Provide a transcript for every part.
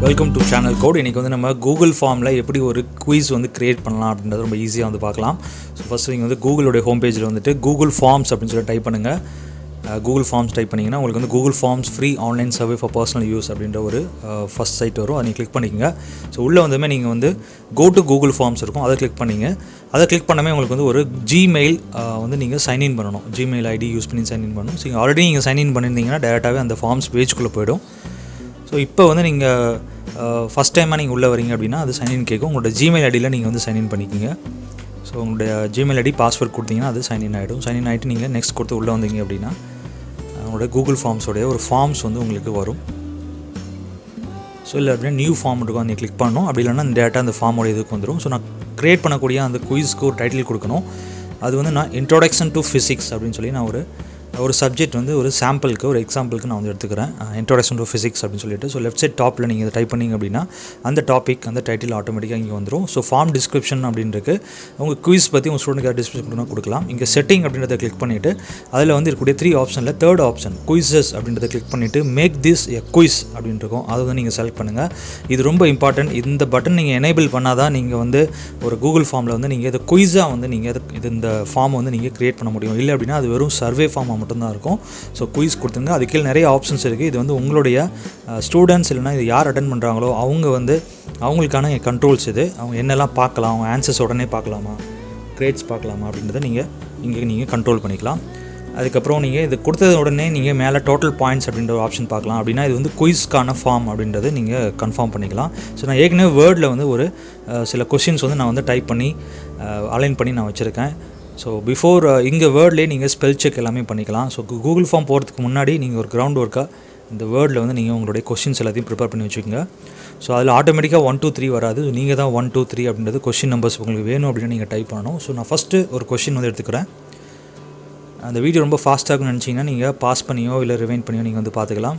welcome to channel code இன்றைக்கி வந்து நம்ம கூகுள் ஃபார்மில் எப்படி ஒரு குயிஸ் வந்து க்ரியேட் பண்ணலாம் அப்படின்றது ரொம்ப ஈஸியாக வந்து பார்க்கலாம் ஸோ ஃபஸ்ட்டு நீங்கள் வந்து கூகுளோடைய ஹோம் பேஜில் வந்துட்டு கூகுள் ஃபார்ம்ஸ் அப்படின்னு சொல்லி டைப் பண்ணுங்கள் கூகுள் ஃபார்ம்ஸ் டைப் பண்ணிங்கன்னா உங்களுக்கு வந்து Google forms free online survey for personal use அப்படின்ற ஒரு ஃபஸ்ட் சைட் வரும் அதை நீங்கள் கிளிக் பண்ணிக்கோங்க ஸோ உள்ளே வந்துமே நீங்கள் வந்து கோ டு கூகுள் ஃபார்ம்ஸ் இருக்கும் அதை கிளிக் பண்ணிங்க அதை கிளிக் பண்ணவே உங்களுக்கு வந்து ஒரு ஜிமெயில் வந்து நீங்கள் சைன்இன் பண்ணணும் ஜிமெயில் ஐடி யூஸ் பண்ணி சைன்இன் பண்ணணும் ஸோ ஆல்ரெடி நீங்கள் சைன்இன் பண்ணியிருந்தீங்கன்னா டேரெக்டாகவே அந்த ஃபார்ம்ஸ் பேஜ்குள்ளே போயிடும் ஸோ இப்போ வந்து நீங்கள் ஃபஸ்ட் டைமாக நீங்கள் உள்ளே வரீங்க அப்படின்னா அது சைன்இன் கேட்கும் உங்களோட ஜிமெயில் ஐடியில் நீங்கள் வந்து சைன்இன் பண்ணிக்கிங்க ஸோ உங்களுடைய ஜிமெயில் ஐடி பாஸ்வேர்ட் கொடுத்தீங்கன்னா அது சைன்இன் ஆகிடும் சைன்இன் ஆகிட்டு நீங்கள் நெக்ஸ்ட் கொடுத்து உள்ளே வந்தீங்க அப்படின்னா உங்களோட கூகுள் ஃபார்ம்ஸோடைய ஒரு ஃபார்ம்ஸ் வந்து உங்களுக்கு வரும் ஸோ இல்லை அப்படின்னா நியூ ஃபார்ம் இருக்கும் நீங்கள் கிளிக் பண்ணணும் அப்படி இல்லைன்னா இந்த டேட்டா அந்த ஃபார்மோட இதுக்கு வந்துடும் ஸோ நான் க்ரியேட் பண்ணக்கூடிய அந்த குயிஸ்க்கு ஒரு டைட்டில் கொடுக்கணும் அது வந்து நான் இன்ட்ரோடக்ஷன் டு ஃபிசிக்ஸ் அப்படின்னு சொல்லி நான் ஒரு ஒரு சப்ஜெக்ட் வந்து ஒரு சாம்பிளுக்கு ஒரு எக்ஸாம்பிளுக்கு நான் வந்து எடுத்துக்கிறேன் இன்ட்ரோடக்ஷன் டு ஃபிசிக்ஸ் அப்படின்னு சொல்லிட்டு ஸோ லெஃப்ட் சைட் டாப்பில் நீங்கள் இதை டைப் பண்ணிங்க அப்படின்னா அந்த டாபிக் அந்த டைட்டில் ஆட்டோமேட்டிக்காக இங்கே வந்துடும் ஸோ ஃபார்ம் டிஸ்கிரிப்ஷன் அப்படின்றது உங்கள் குயிஸ் பற்றி உங்கள் ஸ்டூடெண்ட் டிஸ்கிரிப்ஷன் கொடுக்கணும் கொடுக்கலாம் இங்கே செட்டிங் அப்படின்றத கிளிக் பண்ணிவிட்டு அதில் வந்து இருக்கக்கூடிய த்ரீ ஆப்ஷனில் தேர்ட் ஆப்ஷன் குயிசஸ் அப்படின்றத கிளிக் பண்ணிவிட்டு மேக் திஸ் எ குயிஸ் அப்படின்னு இருக்கும் அதை வந்து நீங்கள் செலக்ட் பண்ணுங்கள் இது ரொம்ப இம்பார்ட்டன்ட் இந்த பட்டன் நீங்கள் எனேபிள் பண்ணால் தான் நீங்கள் வந்து ஒரு கூகுள் ஃபார்மில் வந்து நீங்கள் இதை குயிஸாக வந்து நீங்கள் இது இந்த ஃபார்ம் வந்து நீங்கள் க்ரியேட் பண்ண முடியும் இல்லை அப்படின்னா அது வெறும் சர்வே ஃபார்மாக மட்டும்தான் இருக்கும் ஸோ குயிஸ் கொடுத்துருங்க அது கீழே நிறைய ஆப்ஷன்ஸ் இருக்குது இது வந்து உங்களுடைய ஸ்டூடெண்ட்ஸ் இல்லைனா இது யார் அட்டன் பண்ணுறாங்களோ அவங்க வந்து அவங்களுக்கான கண்ட்ரோல்ஸ் இது அவங்க என்னெல்லாம் பார்க்கலாம் அவங்க ஆன்சர்ஸ் உடனே பார்க்கலாமா கிரேட்ஸ் பார்க்கலாமா அப்படின்றத நீங்கள் இங்கே நீங்கள் கண்ட்ரோல் பண்ணிக்கலாம் அதுக்கப்புறம் நீங்கள் இது கொடுத்தது உடனே நீங்கள் மேலே டோட்டல் பாயிண்ட்ஸ் அப்படின்ற ஒரு ஆப்ஷன் பார்க்கலாம் அப்படின்னா இது வந்து குயிஸ்க்கான ஃபார்ம் அப்படின்றத நீங்கள் கன்ஃபார்ம் பண்ணிக்கலாம் ஸோ நான் ஏற்கனவே வேர்டில் வந்து ஒரு சில கொஷின்ஸ் வந்து நான் வந்து டைப் பண்ணி அலைன் பண்ணி நான் வச்சுருக்கேன் ஸோ பிஃபோர் இங்கே வேர்ட்லேயே நீங்கள் ஸ்பெல் செக் எல்லாமே பண்ணிக்கலாம் ஸோ கூகுள் ஃபார்ம் போகிறதுக்கு முன்னாடி நீங்கள் ஒரு கிரவுண்ட் ஒர்க்காக இந்த வேர்டில் வந்து நீங்கள் உங்களுடைய கொஷின்ஸ் எல்லாத்தையும் ப்ரிப்பேர் பண்ணி வச்சுக்கோங்க ஸோ அதில் ஆட்டோமேட்டிக்காக ஒன் டூ த்ரீ வராது நீங்கள் தான் ஒன் டூ த்ரீ அப்படின்றது கொஷின் நம்பர்ஸ் உங்களுக்கு வேணும் அப்படின்னு நீங்கள் டைப் பண்ணணும் ஸோ நான் ஃபஸ்ட்டு ஒரு கொஷின் வந்து எடுத்துக்கிறேன் அந்த வீடியோ ரொம்ப ஃபாஸ்ட்டாக நினச்சிங்கன்னா நீங்கள் பாஸ் பண்ணியோ இல்லை ரிவைன் பண்ணியோ நீங்கள் வந்து பார்த்துக்கலாம்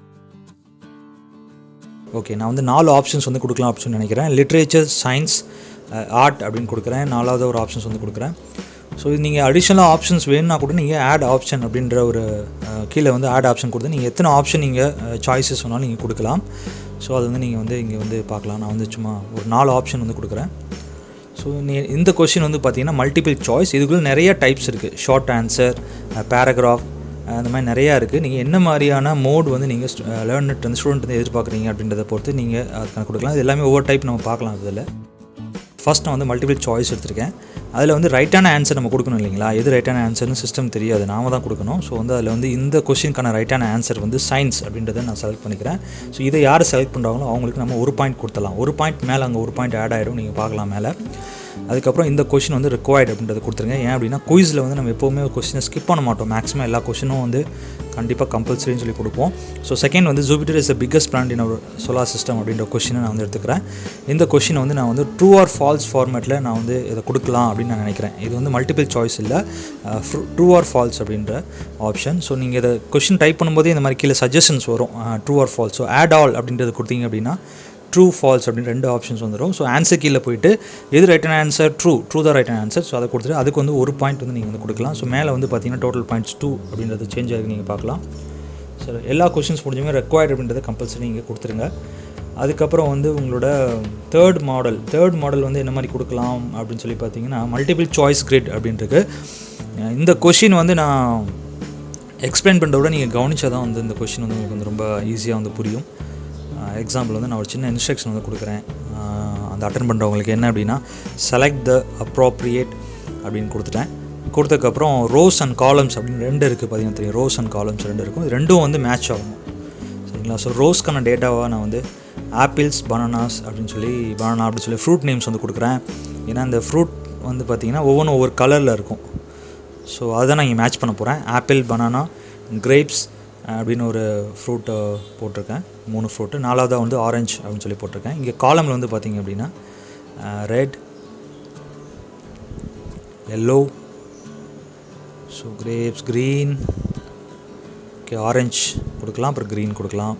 ஓகே நான் வந்து நாலு ஆப்ஷன்ஸ் வந்து கொடுக்கலாம் அப்படின்னு நினைக்கிறேன் லிட்ரேச்சர் சயின்ஸ் ஆர்ட் அப்படின்னு கொடுக்குறேன் நாலாவது ஒரு ஆப்ஷன்ஸ் வந்து கொடுக்குறேன் ஸோ இது நீங்கள் அடிஷ்னலாக ஆப்ஷன்ஸ் வேணும்னா கூட நீங்கள் ஆட் ஆப்ஷன் அப்படின்ற ஒரு கீழே வந்து ஆட் ஆப்ஷன் கொடுத்து நீங்கள் எத்தனை ஆப்ஷன் நீங்கள் சாய்ஸஸ் சொன்னாலும் நீங்கள் கொடுக்கலாம் ஸோ அது வந்து நீங்கள் வந்து இங்கே வந்து பார்க்கலாம் நான் வந்து சும்மா ஒரு நாலு ஆப்ஷன் வந்து கொடுக்குறேன் ஸோ நீ இந்த கொஷின் வந்து பார்த்தீங்கன்னா மல்டிபிள் சாய்ஸ் இதுக்குள்ளே நிறைய டைப்ஸ் இருக்குது ஷார்ட் ஆன்சர் பேராகிராஃப் அந்த மாதிரி நிறையா இருக்குது நீங்கள் என்ன மாதிரியான மோட் வந்து நீங்கள் லேர்னட் வந்து ஸ்டூடெண்ட் வந்து எதிர்பார்க்குறீங்க அப்படின்றத பொறுத்து நீங்கள் அதுக்கான கொடுக்கலாம் இது எல்லாமே ஒவ்வொரு டைப் நம்ம பார்க்கலாம் இதில் ஃபஸ்ட் நான் வந்து மல்டிபிள் சாய்ஸ் எடுத்திருக்கேன் அதில் வந்து ரைட்டான ஆன்சர் நம்ம கொடுக்கணும் இல்லைங்களா எது ரைட்டான ஆன்சர்னு சிஸ்டம் தெரியாது நாம தான் கொடுக்கணும் ஸோ வந்து அதில் வந்து இந்த கொஷினுக்கான ரைட்டான ஆன்சர் வந்து சயின்ஸ் அப்படின்றத நான் செலக்ட் பண்ணிக்கிறேன் ஸோ இதை யார் செலக்ட் பண்ணுறாங்களோ அவங்களுக்கு நம்ம ஒரு பாயிண்ட் கொடுத்துடலாம் ஒரு பாயிண்ட் மேலே அங்கே ஒரு பாயிண்ட் ஆட் ஆகிடும் நீங்கள் பார்க்கலாம் மேலே அதுக்கப்புறம் இந்த கொஷின் வந்து ரிக்வயர்ட் அப்படின்றத கொடுத்துருங்க ஏன் அப்படின்னா குயிஸில் வந்து நம்ம எப்போவுமே கொஷினை ஸ்கிப் பண்ண மாட்டோம் மேக்ஸிமம் எல்லா கொஷினும் வந்து கண்டிப்பாக கம்பல்சரின்னு சொல்லி கொடுப்போம் ஸோ செகண்ட் வந்து Jupiter is the biggest planet in our solar system அப்படின்ற கொஷினை நான் வந்து எடுத்துக்கிறேன் இந்த கொஷினை வந்து நான் வந்து ட்ரூ ஆர் ஃபால்ஸ் ஃபார்மேட்டில் நான் வந்து இதை கொடுக்கலாம் அப்படின்னு நான் நினைக்கிறேன் இது வந்து மல்டிபிள் சாய்ஸ் இல்லை ட்ரூ ஆர் ஃபால்ஸ் அப்படின்ற ஆப்ஷன் ஸோ நீங்கள் இதை கொஷின் டைப் பண்ணும்போதே இந்த மாதிரி கீழே சஜஷன்ஸ் வரும் true or false so add all அப்படின்றது கொடுத்தீங்க அப்படின்னா ட்ரூ ஃபால்ஸ் அப்படின்னு ரெண்டு ஆப்ஷன்ஸ் வந்துடும் ஸோ ஆன்சர் கீழே போயிட்டு எது ரைட்டான ஆன்சர் ட்ரூ ட்ரூ தான் ரைட்டான ஆன்சர் ஸோ அதை கொடுத்துட்டு அதுக்கு வந்து ஒரு பாயிண்ட் வந்து நீங்கள் வந்து கொடுக்கலாம் ஸோ மேலே வந்து பார்த்தீங்கன்னா டோட்டல் பாயிண்ட்ஸ் டூ அப்படின்றது சேஞ்ச் ஆகி நீங்கள் பார்க்கலாம் ஸோ எல்லா கொஷின்ஸ் முடிஞ்சுமே ரெக்வயர்ட் அப்படின்றத கம்பல்சரி நீங்கள் கொடுத்துருங்க அதுக்கப்புறம் வந்து உங்களோட தேர்ட் மாடல் தேர்ட் மாடல் வந்து என்ன மாதிரி கொடுக்கலாம் அப்படின்னு சொல்லி பார்த்தீங்கன்னா மல்டிபிள் சாய்ஸ் கிரிட் அப்படின்றது இந்த கொஷின் வந்து நான் எக்ஸ்பிளைன் பண்ணுறத விட நீங்கள் கவனிச்சா தான் வந்து இந்த கொஷின் வந்து உங்களுக்கு வந்து ரொம்ப ஈஸியாக வந்து புரியும் எக்ஸாம்பிள் வந்து நான் ஒரு சின்ன இன்ஸ்ட்ரக்ஷன் வந்து கொடுக்குறேன் அந்த அட்டன் பண்ணுறவங்களுக்கு என்ன அப்படின்னா செலக்ட் த அப்ரோப்ரியேட் அப்படின்னு கொடுத்துட்டேன் கொடுத்ததுக்கப்புறம் ரோஸ் அண்ட் காலம்ஸ் அப்படின்னு ரெண்டு இருக்குது பார்த்தீங்கன்னா தெரியும் ரோஸ் அண்ட் காலம்ஸ் ரெண்டு இருக்கும் இது ரெண்டும் வந்து மேட்ச் ஆகும் சரிங்களா ஸோ ரோஸ்க்கான டேட்டாவாக நான் வந்து ஆப்பிள்ஸ் பனானாஸ் அப்படின்னு சொல்லி பனானா அப்படின்னு சொல்லி ஃப்ரூட் நேம்ஸ் வந்து கொடுக்குறேன் ஏன்னா இந்த ஃப்ரூட் வந்து பார்த்திங்கன்னா ஒவ்வொன்றும் ஒவ்வொரு கலரில் இருக்கும் ஸோ அதை நான் இங்கே மேட்ச் பண்ண போகிறேன் ஆப்பிள் பனானா கிரேப்ஸ் அப்படின்னு ஒரு ஃப்ரூட்டை போட்டிருக்கேன் மூணு ஃப்ரூட்டு நாலாவதாக வந்து ஆரஞ்சு அப்படின்னு சொல்லி போட்டிருக்கேன் இங்கே காலமில் வந்து பார்த்திங்க அப்படின்னா red yellow so grapes green okay orange கொடுக்கலாம் அப்புறம் க்ரீன் கொடுக்கலாம்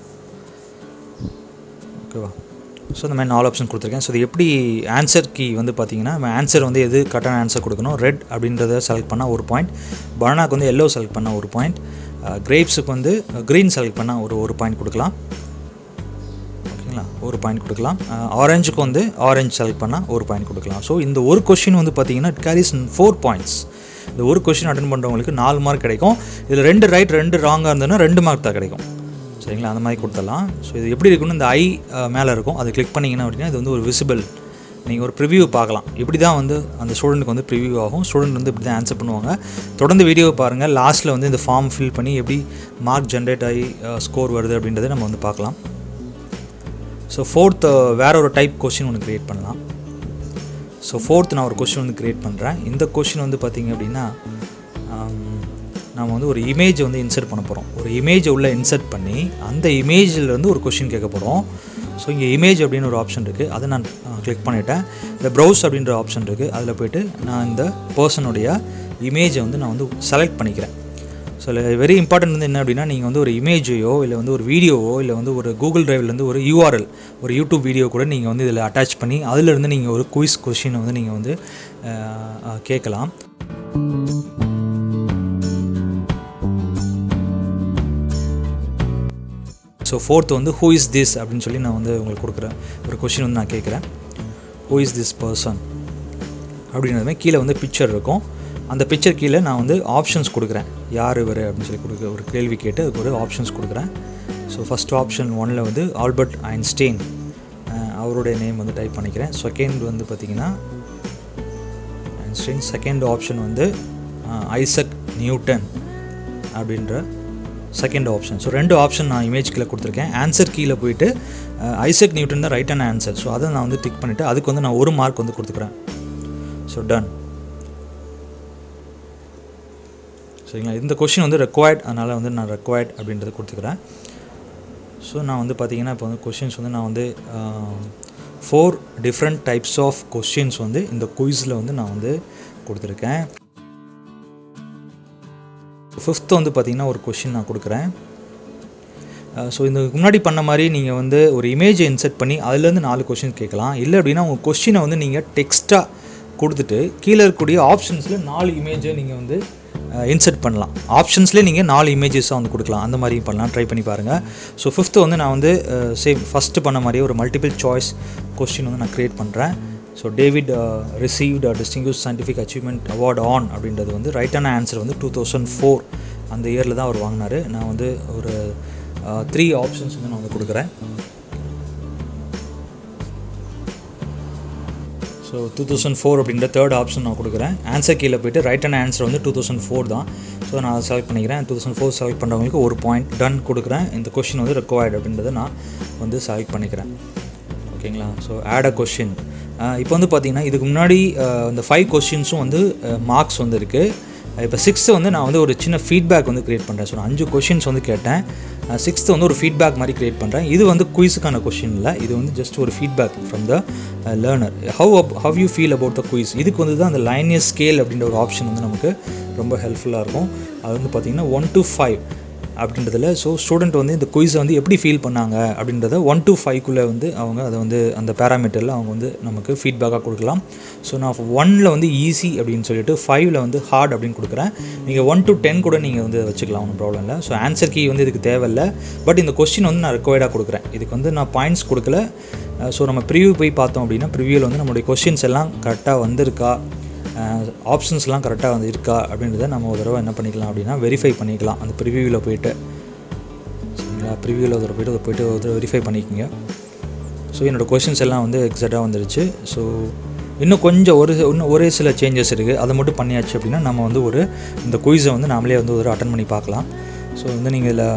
ஓகேவா ஸோ இந்த மாதிரி நாலு ஆப்ஷன் கொடுத்துருக்கேன் ஸோ இது எப்படி ஆன்சர் கீ வந்து பார்த்தீங்கன்னா நம்ம ஆன்சர் வந்து எது கரெக்டான ஆன்சர் கொடுக்கணும் ரெட் அப்படின்றத செலக்ட் பண்ணால் ஒரு பாயிண்ட் பனானாக்கு வந்து எல்லோ செலக்ட் பண்ணால் ஒரு பாயிண்ட் கிரேப்ஸுக்கு வந்து க்ரீன் செலக்ட் பண்ணால் ஒரு ஒரு பாயிண்ட் கொடுக்கலாம் ஓகேங்களா ஒரு பாயிண்ட் கொடுக்கலாம் ஆரஞ்சுக்கு வந்து ஆரஞ்சு செலக்ட் பண்ணால் ஒரு பாயிண்ட் கொடுக்கலாம் ஸோ இந்த ஒரு கொஷின் வந்து பார்த்தீங்கன்னா இட் கேரிஸ் ஃபோர் பாயிண்ட்ஸ் இந்த ஒரு கொஷின் அட்டன் பண்ணுறவங்களுக்கு நாலு மார்க் கிடைக்கும் இதில் ரெண்டு ரைட் ரெண்டு ராங்காக இருந்ததுன்னா ரெண்டு மார்க் தான் கிடைக்கும் சரிங்களா அந்த மாதிரி கொடுத்துடலாம் ஸோ இது எப்படி இருக்குன்னு இந்த ஐ மேலே இருக்கும் அதை கிளிக் பண்ணிங்கன்னா அப்படின்னா இது வந்து ஒரு விசிபிள் நீங்கள் ஒரு ப்ரிவ்யூ பார்க்கலாம் இப்படி தான் வந்து அந்த ஸ்டூடெண்ட்டுக்கு வந்து ப்ரிவ்யூ ஆகும் ஸ்டூடெண்ட் வந்து இப்படி தான் ஆன்சர் பண்ணுவாங்க தொடர்ந்து வீடியோ பாருங்கள் லாஸ்ட்டில் வந்து இந்த ஃபார்ம் ஃபில் பண்ணி எப்படி மார்க் ஜென்ரேட் ஆகி ஸ்கோர் வருது அப்படின்றத நம்ம வந்து பார்க்கலாம் ஸோ ஃபோர்த் வேற ஒரு டைப் கொஷின் ஒன்று க்ரியேட் பண்ணலாம் ஸோ ஃபோர்த் நான் ஒரு கொஷின் வந்து க்ரியேட் பண்ணுறேன் இந்த கொஷின் வந்து பார்த்திங்க அப்படின்னா நம்ம வந்து ஒரு இமேஜ் வந்து இன்சர்ட் பண்ண போகிறோம் ஒரு இமேஜை உள்ளே இன்சர்ட் பண்ணி அந்த இமேஜில் இருந்து ஒரு கொஷின் கேட்க போகிறோம் ஸோ இங்கே இமேஜ் அப்படின்னு ஒரு ஆப்ஷன் இருக்குது அதை நான் கிளிக் பண்ணிவிட்டேன் இந்த ப்ரௌஸ் அப்படின்ற ஆப்ஷன் இருக்குது அதில் போய்ட்டு நான் இந்த பர்சனுடைய இமேஜை வந்து நான் வந்து செலக்ட் பண்ணிக்கிறேன் ஸோ வெரி இம்பார்ட்டன்ட் வந்து என்ன அப்படின்னா நீங்கள் வந்து ஒரு இமேஜையோ இல்லை வந்து ஒரு வீடியோவோ இல்லை வந்து ஒரு கூகுள் ட்ரைவ்லேருந்து ஒரு யூஆர்எல் ஒரு யூடியூப் வீடியோ கூட நீங்கள் வந்து இதில் அட்டாச் பண்ணி அதிலிருந்து நீங்கள் ஒரு குயிஸ் கொஷினை வந்து நீங்கள் வந்து கேட்கலாம் ஸோ ஃபோர்த் வந்து ஹூ இஸ் திஸ் அப்படின்னு சொல்லி நான் வந்து உங்களுக்கு கொடுக்குறேன் ஒரு கொஷின் வந்து நான் கேட்குறேன் ஹூ இஸ் திஸ் பர்சன் அப்படின்றதுமே கீழே வந்து பிக்சர் இருக்கும் அந்த பிக்சர் கீழே நான் வந்து ஆப்ஷன்ஸ் கொடுக்குறேன் யார் இவர் அப்படின்னு சொல்லி கொடுக்க ஒரு கேள்வி கேட்டு அதுக்கு ஒரு ஆப்ஷன்ஸ் கொடுக்குறேன் ஸோ ஃபஸ்ட் ஆப்ஷன் ஒனில் வந்து ஆல்பர்ட் ஐன்ஸ்டெயின் அவருடைய நேம் வந்து டைப் பண்ணிக்கிறேன் செகண்ட் வந்து பார்த்திங்கன்னா ஐன்ஸ்டெயின் செகண்ட் ஆப்ஷன் வந்து ஐசக் நியூட்டன் அப்படின்ற செகண்ட் ஆப்ஷன் ஸோ ரெண்டு ஆப்ஷன் நான் இமேஜ் கீழே கொடுத்துருக்கேன் ஆன்சர் கீழே போயிட்டு ஐசக் நியூட்டன் தான் ரைட் அண்ட் ஆன்சர் ஸோ அதை நான் வந்து டிக் பண்ணிவிட்டு அதுக்கு வந்து நான் ஒரு மார்க் வந்து கொடுத்துக்கிறேன் ஸோ டன் சரிங்களா இந்த கொஷின் வந்து ரெக்வயர்ட் அதனால் வந்து நான் ரெக்வயர்ட் அப்படின்றத கொடுத்துக்கிறேன் ஸோ நான் வந்து பார்த்தீங்கன்னா இப்போ வந்து கொஷின்ஸ் வந்து நான் வந்து four different types of questions வந்து இந்த குயிஸில் வந்து நான் வந்து கொடுத்துருக்கேன் ஃபிஃப்த்து வந்து பார்த்திங்கன்னா ஒரு கொஷின் நான் கொடுக்குறேன் ஸோ இந்த முன்னாடி பண்ண மாதிரி நீங்கள் வந்து ஒரு இமேஜை இன்சர்ட் பண்ணி அதுலேருந்து நாலு கொஷின் கேட்கலாம் இல்லை அப்படின்னா உங்கள் கொஷினை வந்து நீங்கள் டெக்ஸ்ட்டாக கொடுத்துட்டு கீழே இருக்கக்கூடிய ஆப்ஷன்ஸில் நாலு இமேஜை நீங்கள் வந்து இன்சர்ட் பண்ணலாம் ஆப்ஷன்ஸ்லேயே நீங்கள் நாலு இமேஜஸாக வந்து கொடுக்கலாம் அந்த மாதிரியும் பண்ணலாம் ட்ரை பண்ணி பாருங்கள் ஸோ ஃபிஃப்த்து வந்து நான் வந்து சேம் ஃபஸ்ட்டு பண்ண மாதிரியே ஒரு மல்டிபிள் சாய்ஸ் கொஸ்டின் வந்து நான் க்ரியேட் பண்ணுறேன் so David received distinguished scientific achievement award on அப்படின்றது வந்து ரைட்டான ஆன்சர் வந்து டூ தௌசண்ட் ஃபோர் அந்த இயரில் தான் அவர் வாங்கினார் நான் வந்து ஒரு த்ரீ ஆப்ஷன்ஸ் வந்து நான் வந்து கொடுக்குறேன் ஸோ டூ தௌசண்ட் ஃபோர் அப்படின்ற தேர்ட் ஆப்ஷன் நான் கொடுக்குறேன் ஆன்சர் கீழே போய்ட்டு ரைட் அண்ட் ஆன்சர் வந்து டூ தௌசண்ட் ஃபோர் தான் ஸோ நான் செலக்ட் பண்ணிக்கிறேன் டூ தௌசண்ட் ஃபோர் செலக்ட் பண்ணுறவங்களுக்கு ஒரு பாயிண்ட் டன் கொடுக்குறேன் இந்த கொஷின் வந்து ரெக்வயர்டு அப்படின்றத நான் வந்து செலக்ட் பண்ணிக்கிறேன் ஓகேங்களா ஸோ ஆட் அ கொஷின் இப்போ வந்து பார்த்தீங்கன்னா இதுக்கு முன்னாடி இந்த ஃபைவ் கொஷின்ஸும் வந்து மார்க்ஸ் வந்து இருக்குது இப்போ சிக்ஸ்த்து வந்து நான் வந்து ஒரு சின்ன ஃபீட்பேக் வந்து க்ரியேட் பண்ணுறேன் ஸோ நான் அஞ்சு கொஷின்ஸ் வந்து கேட்டேன் சிக்ஸ்த்து வந்து ஒரு ஃபீட்பேக் மாதிரி க்ரியேட் பண்ணுறேன் இது வந்து குயிஸுக்கான கொஷின் இல்லை இது வந்து ஜஸ்ட் ஒரு feedback from the learner how up how you feel about the quiz இதுக்கு வந்து தான் அந்த லைனியர் ஸ்கேல் அப்படின்ற ஒரு ஆப்ஷன் வந்து நமக்கு ரொம்ப ஹெல்ப்ஃபுல்லாக இருக்கும் அது வந்து பார்த்திங்கன்னா ஒன் டு ஃபைவ் அப்படின்றதுல ஸோ ஸ்டூடெண்ட் வந்து இந்த குயிஸை வந்து எப்படி ஃபீல் பண்ணாங்க அப்படின்றத ஒன் டு ஃபைவ்க்குள்ளே வந்து அவங்க அதை வந்து அந்த பேராமீட்டரில் அவங்க வந்து நமக்கு ஃபீட்பேக்காக கொடுக்கலாம் ஸோ நான் ஒனில் வந்து ஈஸி அப்படின்னு சொல்லிட்டு ஃபைவ்ல வந்து ஹார்ட் அப்படின்னு கொடுக்குறேன் நீங்கள் ஒன் டு டென் கூட நீங்கள் வந்து வச்சுக்கலாம் ஒன்றும் ப்ராப்ளம் இல்லை ஸோ ஆன்சர் கீ வந்து இதுக்கு தேவையில்லை பட் இந்த கொஸ்டின் வந்து நான் ரெக்வயர்டாக கொடுக்குறேன் இதுக்கு வந்து நான் பாயிண்ட்ஸ் கொடுக்கல ஸோ நம்ம ப்ரிவியூ போய் பார்த்தோம் அப்படின்னா ப்ரிவியூவில் வந்து நம்மளுடைய கொஸ்டின்ஸ் எல்லாம் கரெக்டாக வந்திருக்கா ஆப்ஷன்ஸ்லாம் கரெக்டாக வந்து இருக்கா அப்படின்றத நம்ம ஒரு தடவை என்ன பண்ணிக்கலாம் அப்படின்னா வெரிஃபை பண்ணிக்கலாம் அந்த ப்ரிவியூவில் போயிட்டு சரிங்களா ப்ரிவியூவில் ஒரு தடவை போய்ட்டு அதை போய்ட்டு ஒரு தடவை வெரிஃபை பண்ணிக்கோங்க ஸோ என்னோடய கொஷின்ஸ் எல்லாம் வந்து எக்ஸாக்டாக வந்துருச்சு ஸோ இன்னும் கொஞ்சம் ஒரு இன்னும் ஒரே சில சேஞ்சஸ் இருக்குது அதை மட்டும் பண்ணியாச்சு அப்படின்னா நம்ம வந்து ஒரு இந்த குயிஸை வந்து நாமளே வந்து ஒரு அட்டன் பண்ணி பார்க்கலாம் ஸோ வந்து நீங்கள் இதில்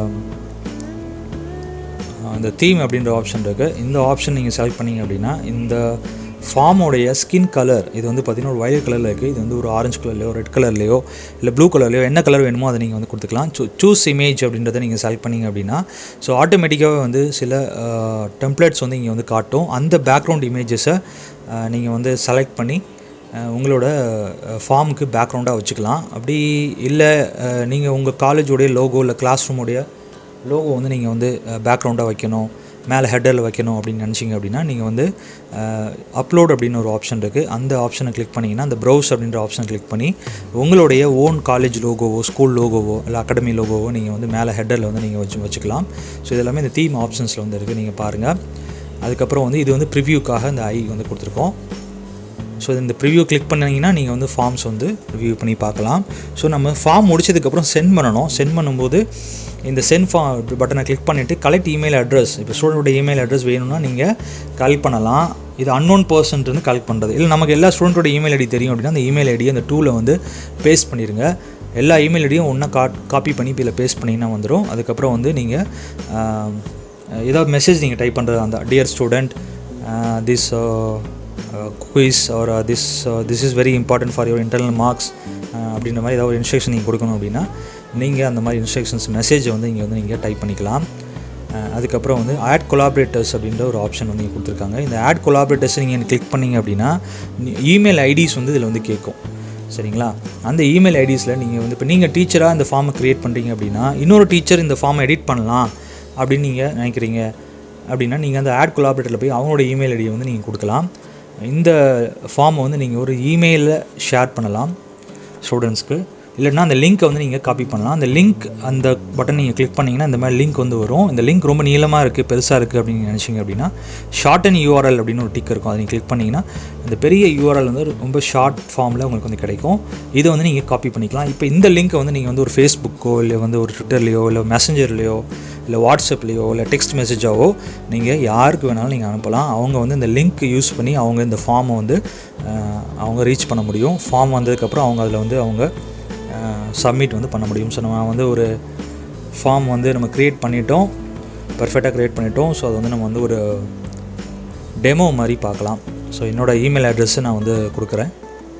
இந்த தீம் அப்படின்ற ஆப்ஷன் இருக்குது இந்த ஆப்ஷன் நீங்கள் செலக்ட் பண்ணிங்க அப்படின்னா இந்த ஃபார்மோடைய ஸ்கின் கலர் இது வந்து பார்த்திங்கன்னா ஒரு வயலட் கலரில் இருக்குது இது வந்து ஒரு ஆரஞ்சு கலர்லையோ ரெட் கலர்லையோ இல்லை ப்ளூ கலர்லையோ என்ன கலர் வேணுமோ அதை நீங்கள் வந்து கொடுத்துக்கலாம் சூ சூஸ் இமேஜ் அப்படின்றத நீங்கள் செலக்ட் பண்ணிங்க அப்படின்னா ஸோ ஆட்டோமேட்டிக்காகவே வந்து சில டெம்ப்ளேட்ஸ் வந்து இங்கே வந்து காட்டும் அந்த பேக்ரவுண்ட் இமேஜஸை நீங்கள் வந்து செலக்ட் பண்ணி உங்களோட ஃபார்முக்கு பேக்ரவுண்டாக வச்சுக்கலாம் அப்படி இல்லை நீங்கள் உங்கள் காலேஜோடைய லோகோ இல்லை கிளாஸ் ரூமோடைய லோகோ வந்து நீங்கள் வந்து பேக்ரவுண்டாக வைக்கணும் மேலே ஹெட்டரில் வைக்கணும் அப்படின்னு நினச்சிங்க அப்படின்னா நீங்கள் வந்து அப்லோட் அப்படின்னு ஒரு ஆப்ஷன் இருக்குது அந்த ஆப்ஷனை கிளிக் பண்ணிங்கன்னா அந்த ப்ரௌஸ் அப்படின்ற ஆப்ஷனை கிளிக் பண்ணி உங்களுடைய ஓன் காலேஜ் லோகோவோ ஸ்கூல் லோகோவோ இல்லை அகாடமி லோகோவோ நீங்கள் வந்து மேலே ஹெட்டரில் வந்து நீங்கள் வச்சு வச்சுக்கலாம் ஸோ இதெல்லாமே இந்த தீம் ஆப்ஷன்ஸில் வந்து இருக்குது நீங்கள் பாருங்கள் அதுக்கப்புறம் வந்து இது வந்து ப்ரிவ்யூக்காக இந்த ஐ வந்து கொடுத்துருக்கோம் ஸோ இந்த ப்ரிவ்யூ கிளிக் பண்ணிங்கன்னா நீங்கள் வந்து ஃபார்ம்ஸ் வந்து ரிவ்யூ பண்ணி பார்க்கலாம் ஸோ நம்ம ஃபார்ம் முடிச்சதுக்கப்புறம் சென்ட் பண்ணணும் சென்ட் பண்ணும்போது இந்த சென்ட் ஃபார்ம் பட்டனை கிளிக் பண்ணிவிட்டு கலெக்ட் இமெயில் அட்ரஸ் இப்போ ஸ்டூடெண்ட்டோட இமெயில் அட்ரஸ் வேணும்னா நீங்கள் கலெக்ட் பண்ணலாம் இது அன்னோன் பர்சன்ட்டு கலெக்ட் பண்ணுறது இல்லை நமக்கு எல்லா ஸ்டூடெண்ட்டோட இமெயில் ஐடி தெரியும் அப்படின்னா அந்த இமெயில் ஐடி அந்த டூவில் வந்து பேஸ்ட் பண்ணிடுங்க எல்லா இமெயில் ஐடியும் ஒன்றா கா காப்பி பண்ணி இதில் பேஸ்ட் பண்ணிங்கன்னா வந்துடும் அதுக்கப்புறம் வந்து நீங்கள் ஏதாவது மெசேஜ் நீங்கள் டைப் பண்ணுறது அந்த dear student this quiz or this this is very important for your internal marks அப்படின்ற மாதிரி ஏதாவது ஒரு இன்ஸ்ட்ரக்ஷன் நீங்கள் கொடுக்கணும் அப்படின்னா நீங்கள் அந்த மாதிரி இன்ஸ்ட்ரக்ஷன்ஸ் மெசேஜை வந்து இங்கே வந்து நீங்கள் டைப் பண்ணிக்கலாம் அஹ் அதுக்கப்புறம் வந்து ஆட் கொலாபரேட்டர்ஸ் அப்படின்ற ஒரு ஆப்ஷன் வந்து இங்கே கொடுத்துருக்காங்க இந்த ஆட் கொலாபரேட்டர்ஸ் நீங்கள் கிளிக் பண்ணீங்க அப்படின்னா இமெயில் ஐடிஸ் வந்து இதில் வந்து கேட்கும் சரிங்களா அந்த இமெயில் ஐடிஸில் நீங்கள் வந்து இப்போ நீங்கள் டீச்சராக இந்த ஃபார்மை க்ரியேட் பண்ணுறீங்க அப்படின்னா இன்னொரு டீச்சர் இந்த ஃபார்மை எடிட் பண்ணலாம் அப்படின்னு நீங்கள் நினைக்கிறீங்க அப்படின்னா நீங்கள் அந்த ஆட் கொலாபரேட்டரில் போய் அவங்களோட இமெயில் ஐடியை வந்து நீங்கள் கொடுக்கலாம் இந்த ஃபார்மை வந்து நீங்கள் ஒரு இமெயிலில் ஷேர் பண்ணலாம் ஸ்டூடெண்ட்ஸ்க்கு இல்லைன்னா அந்த லிங்க்கை வந்து நீங்கள் காப்பி பண்ணலாம் அந்த லிங்க் அந்த பட்டன் நீங்கள் கிளிக் பண்ணிங்கன்னா இந்த மாதிரி லிங்க் வந்து வரும் இந்த லிங்க் ரொம்ப நீளமாக இருக்குது பெருசாக இருக்குது அப்படின்னு நினச்சிங்க அப்படின்னா ஷார்ட் அண்ட் யூஆர்எல் அப்படின்னு ஒரு டிக் இருக்கும் அதை நீங்கள் கிளிக் பண்ணிங்கன்னா இந்த பெரிய யூஆர்எல் வந்து ரொம்ப ஷார்ட் ஃபார்மில் உங்களுக்கு வந்து கிடைக்கும் இதை வந்து நீங்கள் காப்பி பண்ணிக்கலாம் இப்போ இந்த லிங்க்கை வந்து நீங்கள் வந்து ஒரு ஃபேஸ்புக்கோ இல்லை வந்து ஒரு ட்விட்டர்லையோ இல்லை மெசஞ்சர்லையோ இல்லை வாட்ஸ்அப்லேயோ இல்லை டெக்ஸ்ட் மெசேஜாவோ நீங்கள் யாருக்கு வேணாலும் நீங்கள் அனுப்பலாம் அவங்க வந்து இந்த லிங்க் யூஸ் பண்ணி அவங்க இந்த ஃபார்மை வந்து அஹ், அவங்க ரீச் பண்ண முடியும் ஃபார்ம் வந்ததுக்கப்புறம் அவங்க அதில் வந்து அவங்க சப்மிட் வந்து பண்ண முடியும் ஸோ நம்ம வந்து ஒரு ஃபார்ம் வந்து நம்ம க்ரியேட் பண்ணிட்டோம் பர்ஃபெக்டாக க்ரியேட் பண்ணிட்டோம் ஸோ அது வந்து நம்ம வந்து ஒரு டெமோ மாதிரி பார்க்கலாம் ஸோ என்னோடய இமெயில் அட்ரஸ்ஸை நான் வந்து கொடுக்குறேன்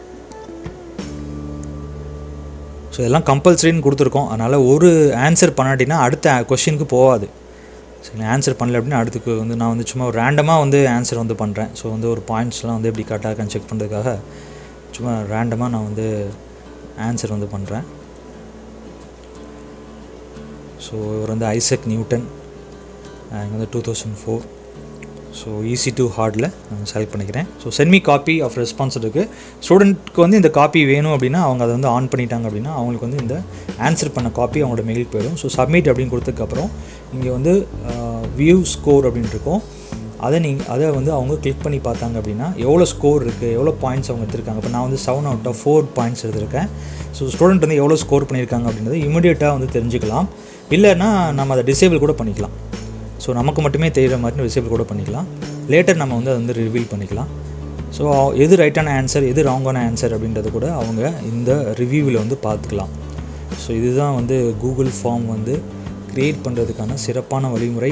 ஸோ இதெல்லாம் கம்பல்சரின்னு கொடுத்துருக்கோம் அதனால் ஒரு ஆன்சர் பண்ணாட்டினா அடுத்த கொஷினுக்கு போகாது சரி ஆன்சர் பண்ணல அப்படின்னா அடுத்துக்கு வந்து நான் வந்து சும்மா ஒரு ரேண்டமாக வந்து ஆன்சர் வந்து பண்ணுறேன் ஸோ வந்து ஒரு பாயிண்ட்ஸ்லாம் வந்து எப்படி கரெக்டாக இருக்கான்னு செக் பண்ணுறதுக்காக சும்மா ரேண்டமாக நான் வந்து ஆன்சர் வந்து பண்ணுறேன் ஸோ இவர் வந்து ஐசக் நியூட்டன் இங்கே வந்து two thousand four so easy to ஹார்டில் நான் செலக்ட் பண்ணிக்கிறேன் so send me copy of response இருக்குது ஸ்டூடெண்ட்க்கு வந்து இந்த காப்பி வேணும் அப்படின்னா அவங்க அதை வந்து ஆன் பண்ணிட்டாங்க அப்படின்னா அவங்களுக்கு வந்து இந்த ஆன்சர் பண்ண காப்பி அவங்களோட மெயில் போயிடும் ஸோ சப்மிட் அப்படின்னு கொடுத்ததுக்கப்புறம் இங்கே வந்து வியூ ஸ்கோர் அப்படின்னு இருக்கும் அதை நீங்கள் அதை வந்து அவங்க கிளிக் பண்ணி பார்த்தாங்க அப்படின்னா எவ்வளோ ஸ்கோர் இருக்குது எவ்வளோ பாயிண்ட்ஸ் அவங்க எடுத்திருக்காங்க இப்போ நான் வந்து seven out of four points எடுத்திருக்கேன் ஸோ ஸ்டூடெண்ட் வந்து எவ்வளோ ஸ்கோர் பண்ணியிருக்காங்க அப்படின்றத இமிடியேட்டாக வந்து தெரிஞ்சுக்கலாம் இல்லைன்னா நம்ம அதை டிசேபிள் கூட பண்ணிக்கலாம் ஸோ நமக்கு மட்டுமே தெரிகிற மாதிரி டிசேபிள் கூட பண்ணிக்கலாம் லேட்டர் நம்ம வந்து அதை வந்து ரிவீல் பண்ணிக்கலாம் ஸோ எது ரைட்டான ஆன்சர் எது ராங்கான ஆன்சர் அப்படின்றது கூட அவங்க இந்த ரிவ்யூவில் வந்து பார்த்துக்கலாம் ஸோ இதுதான் வந்து கூகுள் ஃபார்ம் வந்து க்ரியேட் பண்ணுறதுக்கான சிறப்பான வழிமுறை